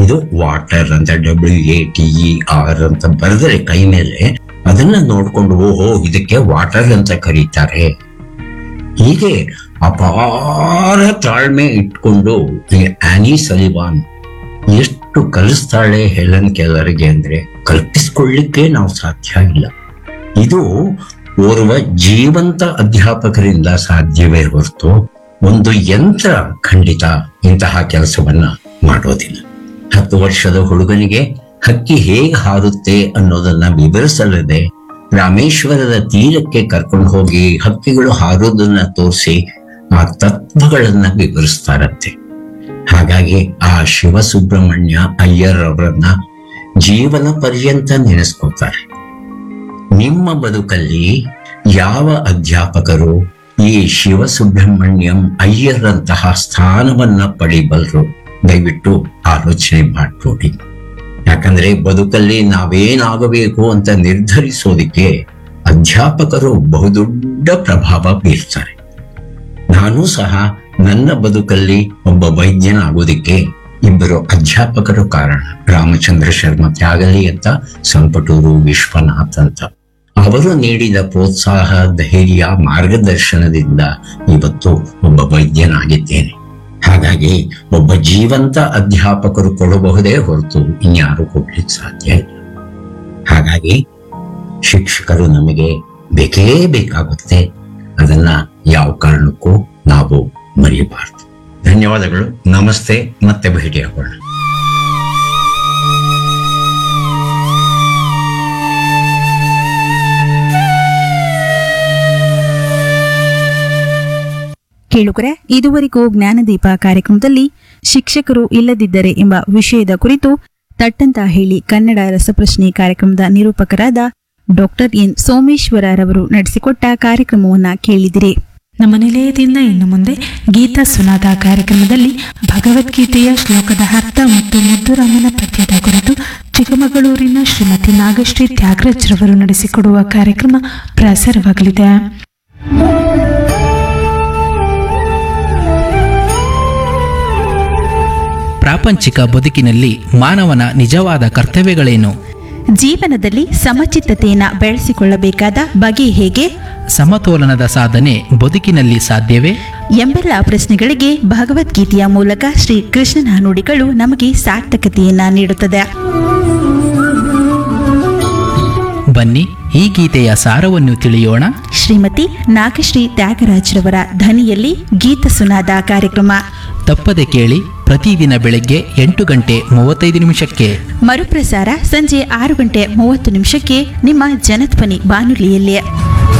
ಇದು ವಾಟರ್ ಅಂತ W A T E R ಅಂತ ಬರೆದ್ರೆ ಕೈ ಮೇಲೆ ಅದನ್ನ ನೋಡ್ಕೊಂಡು ಓಹೋ ಇದಕ್ಕೆ ವಾಟರ್ ಅಂತ ಕರೀತಾರೆ ಹೀಗೆ ಅಪಾರ ತಾಳ್ಮೆ ಇಟ್ಕೊಂಡು ಈ ಆನಿ ಸಲಿವಾನ್ ಎಷ್ಟು ಕಲಿಸ್ತಾಳೆ ಹೆಲನ್ ಕೆಲರಿಗೆ ಅಂದ್ರೆ ಕಲ್ಪಿಸ್ಕೊಳ್ಳಿಕ್ಕೆ ನಾವು ಸಾಧ್ಯ ಇಲ್ಲ ಇದು ಓರ್ವ ಜೀವಂತ ಅಧ್ಯಾಪಕರಿಂದ ಸಾಧ್ಯವೇ ಹೊರತು ಒಂದು ಯಂತ್ರ ಖಂಡಿತ ಇಂತಹ ಕೆಲಸವನ್ನ ಮಾಡೋದಿಲ್ಲ ಹತ್ತು ವರ್ಷದ ಹುಡುಗನಿಗೆ ಹಕ್ಕಿ ಹೇಗೆ ಹಾರುತ್ತೆ ಅನ್ನೋದನ್ನ ವಿವರಿಸಲಿದೆ ರಾಮೇಶ್ವರದ ತೀರಕ್ಕೆ ಕರ್ಕೊಂಡು ಹೋಗಿ ಹಕ್ಕಿಗಳು ಹಾರೋದನ್ನ ತೋರಿಸಿ ಆ ತತ್ವಗಳನ್ನ ವಿವರಿಸ್ತಾರಂತೆ ಹಾಗಾಗಿ ಆ ಶಿವಸುಬ್ರಹ್ಮಣ್ಯ ಅಯ್ಯರ್ ಅವರನ್ನ ಜೀವನ ಪರ್ಯಂತ ನೆನೆಸ್ಕೊತಾರೆ ನಿಮ್ಮ ಬದುಕಲ್ಲಿ ಯಾವ ಅಧ್ಯಾಪಕರು ಈ ಶಿವಸುಬ್ರಹ್ಮಣ್ಯಂ ಅಯ್ಯರಂತಹ ಸ್ಥಾನವನ್ನ ಪಡಿಬಲ್ರು ದಯವಿಟ್ಟು ಆಲೋಚನೆ ಮಾಡ್ಕೊಡಿ ಯಾಕಂದ್ರೆ ಬದುಕಲ್ಲಿ ನಾವೇನಾಗಬೇಕು ಅಂತ ನಿರ್ಧರಿಸೋದಿಕ್ಕೆ ಅಧ್ಯಾಪಕರು ಬಹುದೊಡ್ಡ ಪ್ರಭಾವ ಬೀರ್ತಾರೆ ನಾನು ಸಹ ನನ್ನ ಬದುಕಲ್ಲಿ ಒಬ್ಬ ವೈದ್ಯನಾಗೋದಿಕ್ಕೆ ಇಬ್ಬರು ಅಧ್ಯಾಪಕರು ಕಾರಣ ರಾಮಚಂದ್ರ ಶರ್ಮ ತ್ಯಾಗಲಿ ಅಂತ ಸಂಪಟೂರು ವಿಶ್ವನಾಥ್ ಅಂತ ಅವರು ನೀಡಿದ ಪ್ರೋತ್ಸಾಹ ಧೈರ್ಯ ಮಾರ್ಗದರ್ಶನದಿಂದ ಇವತ್ತು ಒಬ್ಬ ವೈದ್ಯನಾಗಿದ್ದೇನೆ ಹಾಗಾಗಿ ಒಬ್ಬ ಜೀವಂತ ಅಧ್ಯಾಪಕರು ಕೊಡಬಹುದೇ ಹೊರತು ಇನ್ಯಾರು ಕೊಡ್ಲಿಕ್ಕೆ ಸಾಧ್ಯ ಇಲ್ಲ ಹಾಗಾಗಿ ಶಿಕ್ಷಕರು ನಮಗೆ ಬೇಕೇ ಬೇಕಾಗುತ್ತೆ ಅದನ್ನ ಯಾವ ಕಾರಣಕ್ಕೂ ನಾವು ಮರೆಯಬಾರದು ಧನ್ಯವಾದಗಳು ನಮಸ್ತೆ ಮತ್ತೆ ಭೇಟಿಯಾಗೋಣ ಕೇಳುಗರೆ ಇದುವರೆಗೂ ಜ್ಞಾನದೀಪ ಕಾರ್ಯಕ್ರಮದಲ್ಲಿ ಶಿಕ್ಷಕರು ಇಲ್ಲದಿದ್ದರೆ ಎಂಬ ವಿಷಯದ ಕುರಿತು ತಟ್ಟಂತ ಹೇಳಿ ಕನ್ನಡ ರಸಪ್ರಶ್ನೆ ಕಾರ್ಯಕ್ರಮದ ನಿರೂಪಕರಾದ ಡಾಕ್ಟರ್ ಎನ್ ಸೋಮೇಶ್ವರರವರು ನಡೆಸಿಕೊಟ್ಟ ಕಾರ್ಯಕ್ರಮವನ್ನ ಕೇಳಿದಿರಿ ನಮ್ಮ ನಿಲಯದಿಂದ ಇನ್ನು ಮುಂದೆ ಗೀತಾ ಸುನಾದ ಕಾರ್ಯಕ್ರಮದಲ್ಲಿ ಭಗವದ್ಗೀತೆಯ ಶ್ಲೋಕದ ಅರ್ಥ ಮತ್ತು ಮುದ್ದುರಾಮನ ಪದ್ಯದ ಕುರಿತು ಚಿಕ್ಕಮಗಳೂರಿನ ಶ್ರೀಮತಿ ನಾಗಶ್ರೀ ತ್ಯಾಗರಾಜ್ರವರು ನಡೆಸಿಕೊಡುವ ಕಾರ್ಯಕ್ರಮ ಪ್ರಸಾರವಾಗಲಿದೆ ಪ್ರಾಪಂಚಿಕ ಬದುಕಿನಲ್ಲಿ ಮಾನವನ ನಿಜವಾದ ಕರ್ತವ್ಯಗಳೇನು ಜೀವನದಲ್ಲಿ ಸಮಚಿತ್ತತೆಯನ್ನ ಬೆಳೆಸಿಕೊಳ್ಳಬೇಕಾದ ಬಗೆ ಹೇಗೆ ಸಮತೋಲನದ ಸಾಧನೆ ಬದುಕಿನಲ್ಲಿ ಸಾಧ್ಯವೇ ಎಂಬೆಲ್ಲ ಪ್ರಶ್ನೆಗಳಿಗೆ ಭಗವದ್ಗೀತೆಯ ಮೂಲಕ ಶ್ರೀ ಕೃಷ್ಣನ ನುಡಿಗಳು ನಮಗೆ ಸಾರ್ಥಕತೆಯನ್ನ ನೀಡುತ್ತದೆ ಬನ್ನಿ ಈ ಗೀತೆಯ ಸಾರವನ್ನು ತಿಳಿಯೋಣ ಶ್ರೀಮತಿ ನಾಗಶ್ರೀ ತ್ಯಾಗರಾಜ್ರವರ ಧ್ವನಿಯಲ್ಲಿ ಗೀತ ಸುನಾದ ಕಾರ್ಯಕ್ರಮ ತಪ್ಪದೆ ಕೇಳಿ ಪ್ರತಿದಿನ ಬೆಳಗ್ಗೆ ಎಂಟು ಗಂಟೆ ಮೂವತ್ತೈದು ನಿಮಿಷಕ್ಕೆ ಮರುಪ್ರಸಾರ ಸಂಜೆ ಆರು ಗಂಟೆ ಮೂವತ್ತು ನಿಮಿಷಕ್ಕೆ ನಿಮ್ಮ ಜನಧ್ವನಿ ಬಾನುಲಿಯಲ್ಲಿ